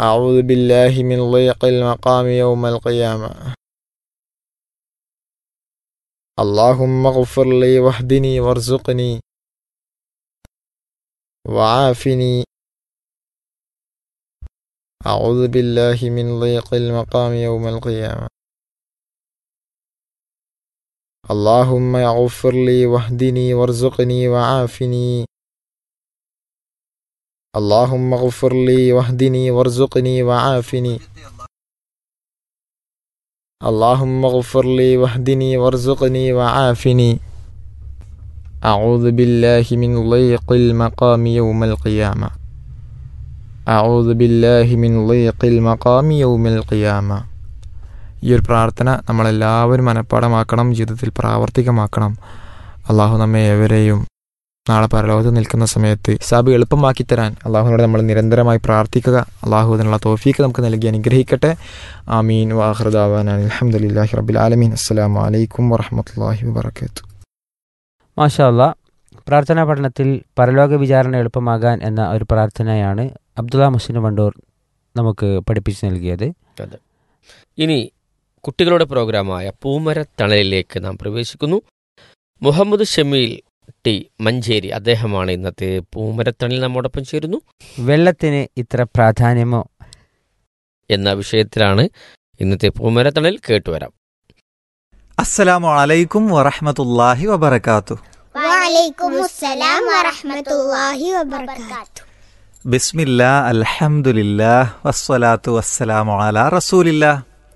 أعوذ بالله من ضيق المقام يوم القيامة اللهم اغفر لي واهدني وارزقني وعافني أعوذ بالله من ضيق المقام يوم القيامة اللهم اغفر لي واهدني وارزقني وعافني اللهم اغفر لي واهدني وارزقني وعافني اللهم اغفر لي واهدني وارزقني وعافني أعوذ بالله من ضيق المقام يوم القيامة أعوذ بالله من ضيق المقام يوم القيامة ഈ ഒരു പ്രാർത്ഥന നമ്മളെല്ലാവരും മനഃപ്പാടമാക്കണം ജീവിതത്തിൽ പ്രാവർത്തികമാക്കണം അള്ളാഹു നമ്മെ ഏവരെയും നാളെ പരലോകത്ത് നിൽക്കുന്ന സമയത്ത് ഹിസാബ് എളുപ്പമാക്കി തരാൻ അള്ളാഹുവിനോട് നമ്മൾ നിരന്തരമായി പ്രാർത്ഥിക്കുക അള്ളാഹു അതിനുള്ള തോഫീക്ക് നമുക്ക് നൽകി അനുഗ്രഹിക്കട്ടെ ആമീൻ വാഹൃദാവാൻ അലഹമുല്ലാഹി റബ്ബിൽ ആലമീൻ അസ്സലാമു അലൈക്കും വറഹമത്തല്ലാഹി വബർക്കാത്തു മാഷാ അല്ലാ പ്രാർത്ഥനാ പഠനത്തിൽ പരലോക വിചാരണ എളുപ്പമാകാൻ എന്ന ഒരു പ്രാർത്ഥനയാണ് അബ്ദുള്ള മുസ്ലിം വണ്ടൂർ നമുക്ക് പഠിപ്പിച്ചു നൽകിയത് അതെ ഇനി കുട്ടികളുടെ പ്രോഗ്രാമായ പൂമരത്തണലിലേക്ക് നാം പ്രവേശിക്കുന്നു മുഹമ്മദ് ഷമീൽ ടി മഞ്ചേരി അദ്ദേഹമാണ് ഇന്നത്തെ പൂമരത്തണൽ നമ്മോടൊപ്പം ചേരുന്നു വെള്ളത്തിന് ഇത്ര പ്രാധാന്യമോ എന്ന വിഷയത്തിലാണ് ഇന്നത്തെ പൂമരത്തണൽ കേട്ടുവരാം അസ്സലാമു അലൈക്കും വറഹ്മത്തുള്ളാഹി വബറകാത്തു وعليكم السلام ورحمة الله وبركاته ബിസ്മില്ലാ അൽഹംദുലില്ലാ വസ്സലാത്തു വസ്സലാമു അലാ റസൂലില്ലാ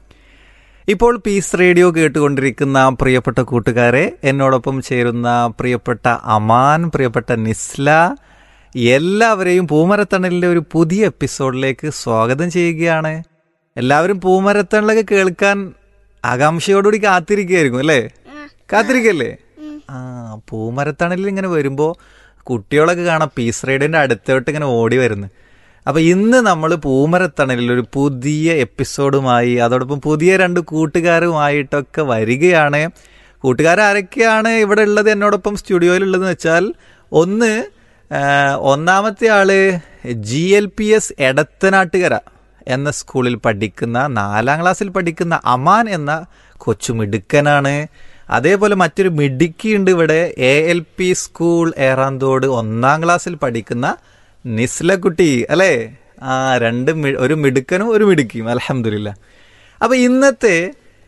ഇപ്പോൾ പീസ് റേഡിയോ കേട്ടുകൊണ്ടിരിക്കുന്ന പ്രിയപ്പെട്ട കൂട്ടുകാരെ എന്നോടൊപ്പം ചേരുന്ന പ്രിയപ്പെട്ട അമാൻ പ്രിയപ്പെട്ട നിസ്ല എല്ലാവരെയും പൂമരത്തണലിൻ്റെ ഒരു പുതിയ എപ്പിസോഡിലേക്ക് സ്വാഗതം ചെയ്യുകയാണ് എല്ലാവരും പൂമരത്തണലൊക്കെ കേൾക്കാൻ ആകാംക്ഷയോടുകൂടി കാത്തിരിക്കുകയായിരിക്കും അല്ലേ കാത്തിരിക്കല്ലേ ആ പൂമരത്തണലിൽ ഇങ്ങനെ വരുമ്പോൾ കുട്ടികളൊക്കെ കാണാം പീസ് റേഡിയോൻ്റെ അടുത്തോട്ട് ഇങ്ങനെ ഓടി വരുന്നു അപ്പോൾ ഇന്ന് നമ്മൾ പൂമരത്തണലിൽ ഒരു പുതിയ എപ്പിസോഡുമായി അതോടൊപ്പം പുതിയ രണ്ട് കൂട്ടുകാരുമായിട്ടൊക്കെ വരികയാണ് കൂട്ടുകാരാരൊക്കെയാണ് ഇവിടെ ഉള്ളത് എന്നോടൊപ്പം സ്റ്റുഡിയോയിലുള്ളതെന്ന് വെച്ചാൽ ഒന്ന് ആ, ഒന്നാമത്തെ ആള് ജി എൽ പി എസ് എടത്തനാട്ടുകര എന്ന സ്കൂളിൽ പഠിക്കുന്ന നാലാം ക്ലാസ്സിൽ പഠിക്കുന്ന അമാൻ എന്ന കൊച്ചു മിടുക്കനാണ് അതേപോലെ മറ്റൊരു മിടുക്കിയുണ്ട് ഇവിടെ എ എൽ പി സ്കൂൾ ഏറാന്തോട് ഒന്നാം ക്ലാസ്സിൽ പഠിക്കുന്ന നിസ്ലക്കുട്ടി അല്ലേ ആ രണ്ട് മി- ഒരു മിടുക്കനും ഒരു മിടുക്കിയും അലഹമില്ല അപ്പൊ ഇന്നത്തെ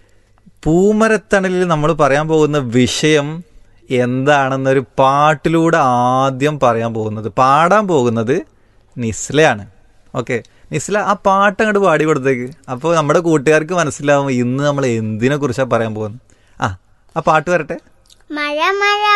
പൂമരത്തണലിൽ നമ്മൾ പറയാൻ പോകുന്ന വിഷയം എന്താണെന്നൊരു പാട്ടിലൂടെ ആദ്യം പറയാൻ പോകുന്നത് പാടാൻ പോകുന്നത് നിസ്ലയാണ് ഓക്കെ നിസ്ല ആ പാട്ട് അങ്ങോട്ട് പാടി കൊടുത്തേക്ക് അപ്പോൾ നമ്മുടെ കൂട്ടുകാർക്ക് മനസ്സിലാവും ഇന്ന് നമ്മൾ എന്തിനെ കുറിച്ചാണ് പറയാൻ പോകുന്നത് ആ ആ പാട്ട് വരട്ടെ മഴ മഴ